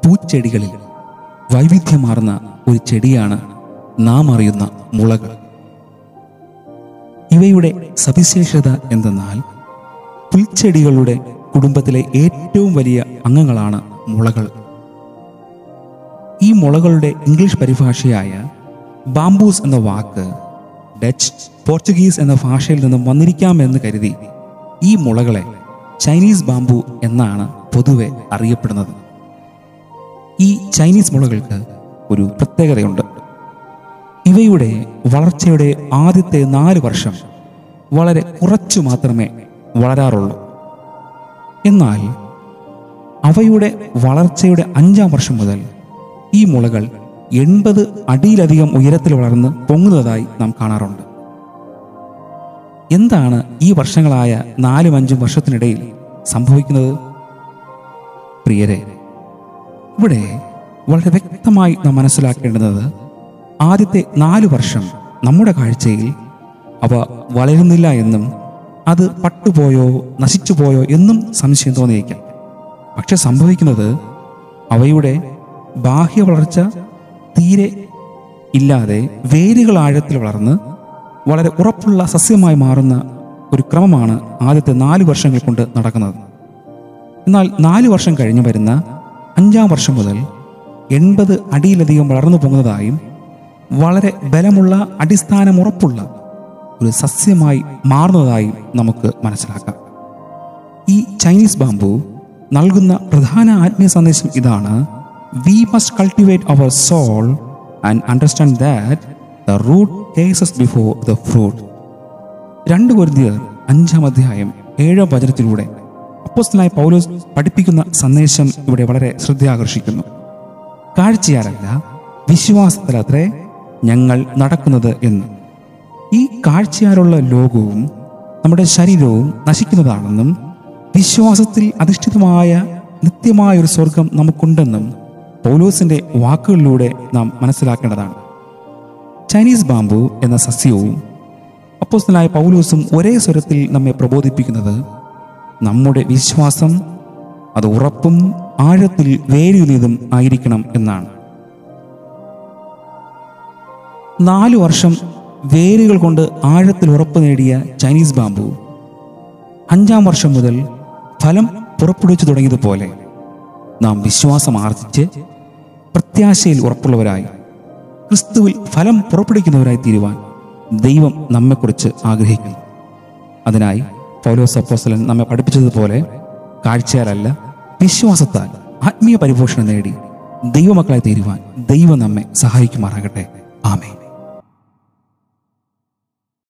പൂച്ചെടികളിൽ വൈവിധ്യമാർന്ന ഒരു ചെടിയാണ് നാം അറിയുന്ന മുളകൾ ഇവയുടെ സവിശേഷത എന്തെന്നാൽ പുൽച്ചെടികളുടെ കുടുംബത്തിലെ ഏറ്റവും വലിയ അംഗങ്ങളാണ് മുളകൾ ഈ മുളകളുടെ ഇംഗ്ലീഷ് പരിഭാഷയായ ബാംബൂസ് എന്ന വാക്ക് ഡച്ച് പോർച്ചുഗീസ് എന്ന ഭാഷയിൽ നിന്നും വന്നിരിക്കാമെന്ന് കരുതി ഈ മുളകളെ ചൈനീസ് ബാംബു എന്നാണ് പൊതുവെ അറിയപ്പെടുന്നത് ഈ ചൈനീസ് മുളകൾക്ക് ഒരു പ്രത്യേകതയുണ്ട് ഇവയുടെ വളർച്ചയുടെ ആദ്യത്തെ നാല് വർഷം വളരെ കുറച്ചു മാത്രമേ വളരാറുള്ളൂ എന്നാൽ അവയുടെ വളർച്ചയുടെ അഞ്ചാം വർഷം മുതൽ ഈ മുളകൾ എൺപത് അടിയിലധികം ഉയരത്തിൽ വളർന്ന് പൊങ്ങുന്നതായി നാം കാണാറുണ്ട് എന്താണ് ഈ വർഷങ്ങളായ നാലും അഞ്ചും വർഷത്തിനിടയിൽ സംഭവിക്കുന്നത് പ്രിയരെ ഇവിടെ വളരെ വ്യക്തമായി നാം മനസ്സിലാക്കേണ്ടുന്നത് ആദ്യത്തെ നാല് വർഷം നമ്മുടെ കാഴ്ചയിൽ അവ വളരുന്നില്ല എന്നും അത് പട്ടുപോയോ നശിച്ചുപോയോ എന്നും സംശയം തോന്നിയേക്കാം പക്ഷെ സംഭവിക്കുന്നത് അവയുടെ ബാഹ്യ വളർച്ച തീരെ ഇല്ലാതെ വേരുകൾ ആഴത്തിൽ വളർന്ന് വളരെ ഉറപ്പുള്ള സസ്യമായി മാറുന്ന ഒരു ക്രമമാണ് ആദ്യത്തെ നാല് വർഷങ്ങൾ കൊണ്ട് നടക്കുന്നത് എന്നാൽ നാല് വർഷം കഴിഞ്ഞു വരുന്ന അഞ്ചാം വർഷം മുതൽ എൺപത് അടിയിലധികം വളർന്നു പോകുന്നതായും വളരെ ബലമുള്ള അടിസ്ഥാനമുറപ്പുള്ള ഒരു സസ്യമായി മാറുന്നതായും നമുക്ക് മനസ്സിലാക്കാം ഈ ചൈനീസ് ബാംബു നൽകുന്ന പ്രധാന ആത്മീയ സന്ദേശം ഇതാണ് we must cultivate our soul and understand that the root causes before the fruit രണ്ട് കൊരിന്തിയർ അഞ്ചാം അധ്യായം ഏഴാം വചനത്തിലൂടെ അപ്പോസ്തലനായ പൗലോസ് പഠിപ്പിക്കുന്ന സന്ദേശം ഇവിടെ വളരെ ശ്രദ്ധയാകർഷിക്കുന്നു കാഴ്ചയാലല്ല വിശ്വാസത്തിലത്രേ ഞങ്ങൾ നടക്കുന്നത് എന്ന് ഈ കാഴ്ചയാലുള്ള ലോകവും നമ്മുടെ ശരീരവും നശിക്കുന്നതാണെന്നും വിശ്വാസത്തിൽ അധിഷ്ഠിതമായ നിത്യമായ ഒരു സ്വർഗം നമുക്കുണ്ടെന്നും പൗലോസിന്റെ വാക്കുകളിലൂടെ നാം മനസ്സിലാക്കേണ്ടതാണ് ചൈനീസ് ബാംബു എന്ന സസ്യവും അപ്പോസ്തലനായ പൗലോസും ഒരേ സ്വരത്തിൽ നമ്മെ പ്രബോധിപ്പിക്കുന്നത് നമ്മുടെ വിശ്വാസം അത് ഉറപ്പും ആഴത്തിൽ വേരൂന്നിയതും ആയിരിക്കണം എന്നാണ് നാലു വർഷം വേരുകൾ കൊണ്ട് ആഴത്തിൽ ഉറപ്പ് നേടിയ ചൈനീസ് ബാംബു അഞ്ചാം വർഷം മുതൽ ഫലം പുറപ്പെടുവിച്ചു തുടങ്ങിയതുപോലെ നാം വിശ്വാസം ആർജിച്ച് പ്രത്യാശയിൽ ഉറപ്പുള്ളവരായി ക്രിസ്തുവിൽ ഫലം പുറപ്പെടുവിക്കുന്നവരായി തീരുവാൻ ദൈവം നമ്മെക്കുറിച്ച് ആഗ്രഹിക്കുന്നു അതിനായി പൗലോസ് അപ്പോസ്തലൻ നമ്മെ പഠിപ്പിച്ചതുപോലെ കാഴ്ചയാലല്ല വിശ്വാസത്താൽ ആത്മീയ പരിപോഷണം നേടി ദൈവമക്കളായി തീരുവാൻ ദൈവം നമ്മെ സഹായിക്കുമാറാകട്ടെ ആമേ